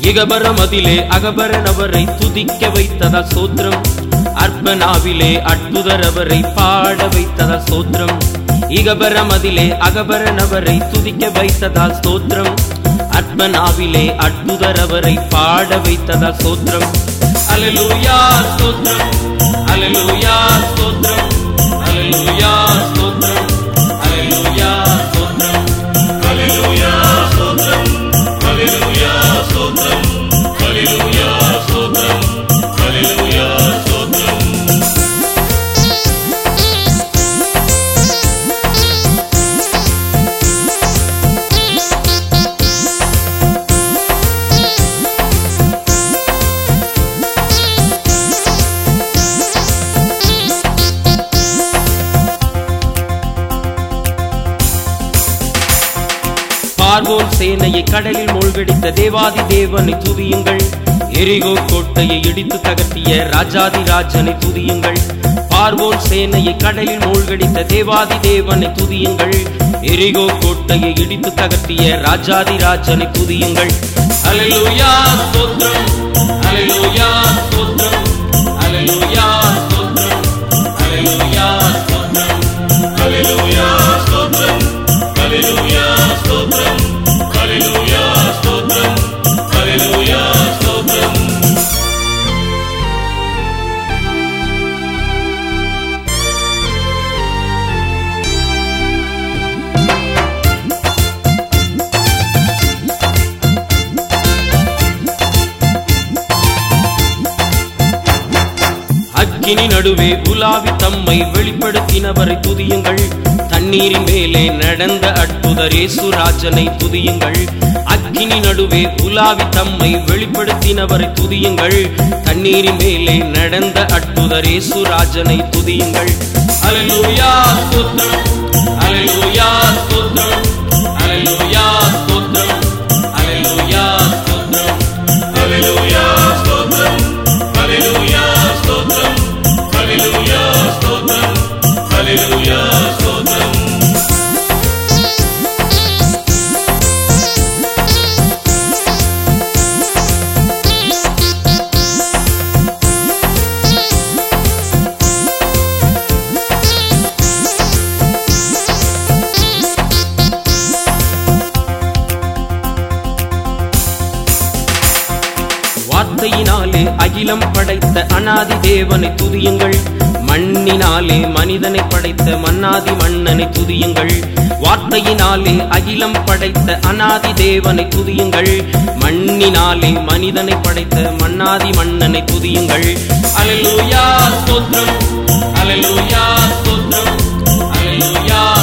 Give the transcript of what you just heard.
இகபரமதிலே அகபரனவரை துதிக்க வைத்ததால் சோத்திரம் அற்பனாவிலே அற்புதரவரை பாட வைத்ததால் சோத்திரம் இகபரமதிலே அகபரனவரை துதிக்க வைத்ததால் ஸ்தோத்திரம் அற்பனாவிலே அற்புதரவரை பாட வைத்ததால் சோத்திரம் அலலூயா ஸ்தோத்திரம் அலலூயா ஸ்தோத்திரம் அலலூயா ஸ்தோத்திரம் அலலூயா ஸ்தோத்திரம் ஹalleluya ஸ்தோத்திரம் ஹalleluya ஸ்தோத்திரம் ஹalleluya ஸ்தோத்திரம் ஹalleluya ஸ்தோத்திரம் பார்வோன் சேனையை கடலில் மூழ்கடித்த தேவாதி தேவனை துதியுங்கள் எரிகோ கோட்டையை இடித்து தகர்த்திய ராஜாதி ராஜனை துதியுங்கள் பார்வோன் சேனையை கடலில் மூழ்கடித்த தேவாதி தேவனை துதியுங்கள் எரிகோ கோட்டையை இடித்து தகர்த்திய ராஜாதி ராஜனை துதியுங்கள் அலலுயா ஸ்தோத்திரம் அலலுயா ஸ்தோத்திரம் அலலுயா ஸ்தோத்திரம் அலலுயா ஸ்தோத்திரம் ஹalleluya ஸ்தோத்திரம் ஹalleluya ஸ்தோத்திரம் ஹalleluya ஸ்தோத்திரம் ஹalleluya ஸ்தோத்திரம் அக்கினி நடுவே உலாவி தம்மை வெளிப்படுத்தினவரை துதியுங்கள் தண்ணீரின் மேலே நடந்த அற்புதரேசு ராஜனை துதியுங்கள் அக்கினி நடுவே உலாவி தம்மை வெளிப்படுத்தினவரை துதியுங்கள் தண்ணீரின் மேலே நடந்த அற்புதரேசு ராஜனை துதியுங்கள் அலலூயா ஸ்தோத்திரம் அலலூயா ஸ்தோத்திரம் அலலூயா ஸ்தோத்திரம் அலலூயா ஸ்தோத்திரம் ஹalleluya ஸ்தோத்திரம் ஹalleluya ஸ்தோத்திரம் ஹalleluya ஸ்தோத்திரம் ஹalleluya ஸ்தோத்திரம் வார்த்தையினாலே அகிலம் படைத்த அனாதி தேவனை துதியுங்கள் மண்ணினாலே மனிதனை படைத்த மன்னாதி மன்னனை துதியுங்கள் வார்த்தையினாலே அகிலம் படைத்த அனாதி தேவனை துதியுங்கள் மண்ணினாலே மனிதனை படைத்த மன்னாதி மன்னனை துதியுங்கள் அலலூயா ஸ்தோத்திரம் அலலூயா ஸ்தோத்திரம் அலலூயா